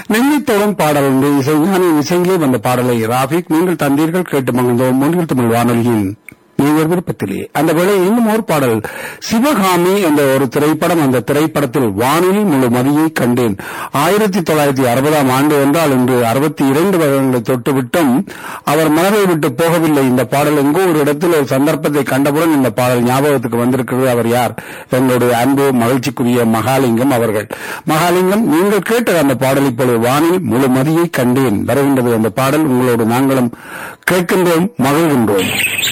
நெல்லித்தோறும் பாடல் ஒன்று இசைஞானி இசையிலே வந்த பாடலை ராபிக் நீங்கள் தந்தீர்கள் கேட்டு மகிழ்ந்தோம் முன்னில் தமிழ் வானொலியின் நீங்கள் விருப்பத்திலே அந்த வேளை இன்னும் ஒரு பாடல் சிவகாமி என்ற ஒரு திரைப்படம் அந்த திரைப்படத்தில் வானில் முழு மதியை கண்டேன் ஆயிரத்தி தொள்ளாயிரத்தி அறுபதாம் ஆண்டு என்றால் இன்று அறுபத்தி இரண்டு வருடங்களை தொட்டுவிட்டும் அவர் மனதை விட்டு போகவில்லை இந்த பாடல் எங்கோ ஒரு இடத்தில் ஒரு சந்தர்ப்பத்தை கண்டவுடன் இந்த பாடல் ஞாபகத்துக்கு வந்திருக்கிறது அவர் யார் எங்களுடைய அன்பு மகிழ்ச்சிக்குரிய மகாலிங்கம் அவர்கள் மகாலிங்கம் நீங்கள் கேட்ட அந்த பாடல் இப்பொழுது வானில் முழு மதியை கண்டேன் வருகின்றது அந்த பாடல் உங்களோடு நாங்களும் கேட்கின்றோம் மகிழ்கின்றோம்